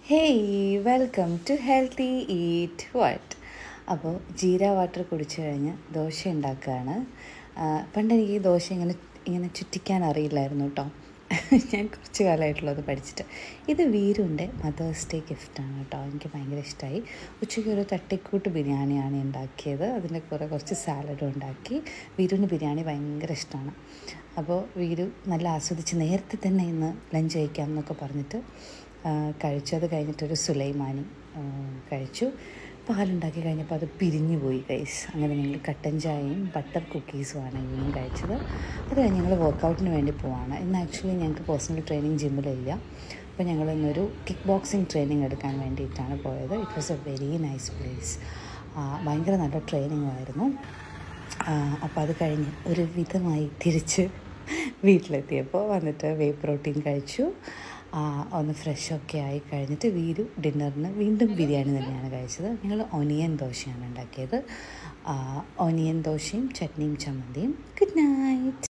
hey welcome to healthy eat what അപ്പോൾ jeera water കുടിച്ചു കഴിഞ്ഞ് ദോശ ഉണ്ടാക്കുകയാണ് ആ, പണ്ട് എനിക്ക് ഈ ദോശ ഇങ്ങനെ ഇങ്ങനെ ചുറ്റിക്കാൻ അറിയില്ലായിരുന്നു കേട്ടോ ഞാൻ കുറച്ച് കാലമായിട്ടുള്ളത് പഠിച്ചിട്ട് ഇത് വീരുൻ്റെ മദേഴ്സ് ഡേ ഗിഫ്റ്റാണ് കേട്ടോ എനിക്ക് ഭയങ്കര ഇഷ്ടമായി ഉച്ചയ്ക്ക് ഒരു തട്ടിക്കൂട്ട് ബിരിയാണിയാണ് ഉണ്ടാക്കിയത് അതിൻ്റെ കൂടെ കുറച്ച് സാലഡും ഉണ്ടാക്കി വീരുവിന് ബിരിയാണി ഭയങ്കര ഇഷ്ടമാണ് അപ്പോൾ വീരു നല്ല ആസ്വദിച്ച് നേരത്തെ തന്നെ ഇന്ന് ലഞ്ച് കഴിക്കാം എന്നൊക്കെ പറഞ്ഞിട്ട് ആ, കഴിച്ചു അത് കഴിഞ്ഞിട്ടൊരു സുലൈമാനി ആ, കഴിച്ചു പാലുണ്ടാക്കി കഴിഞ്ഞപ്പോൾ അത് പിരിഞ്ഞു പോയി ഗൈസ് അങ്ങനെ ഞങ്ങൾ കട്ടൻ ചായയും ബട്ടർ കുക്കീസുമാണ് ഇനിയും കഴിച്ചത് അത് കഴിഞ്ഞ് ഞങ്ങൾ വർക്കൗട്ടിന് വേണ്ടി പോവാണ് ഇന്ന് ആക്ച്വലി ഞങ്ങൾക്ക് പേഴ്സണൽ ട്രെയിനിങ് ജിമ്മിലില്ല അപ്പോൾ ഞങ്ങൾ ഇന്നൊരു കിക്ക് ബോക്സിങ് ട്രെയിനിങ് എടുക്കാൻ വേണ്ടിയിട്ടാണ് പോയത് it was a very nice place ഭയങ്കര നല്ല ട്രെയിനിങ് ആയിരുന്നു അപ്പോൾ അത് കഴിഞ്ഞ് ഒരു വിധമായി തിരിച്ച് വീട്ടിലെത്തിയപ്പോൾ വന്നിട്ട് വേ പ്രോട്ടീൻ കഴിച്ചു ആ, ഒന്ന് ഫ്രഷൊക്കെ ആയി കഴിഞ്ഞിട്ട് വീരു ഡിന്നറിന് വീണ്ടും ബിരിയാണി തന്നെയാണ് കഴിച്ചത് ഞങ്ങൾ ഒനിയൻ ദോശയാണ് ഉണ്ടാക്കിയത് ഒനിയൻ ദോശയും ചട്നിയും ചമ്മന്തിയും ഗുഡ് നൈറ്റ്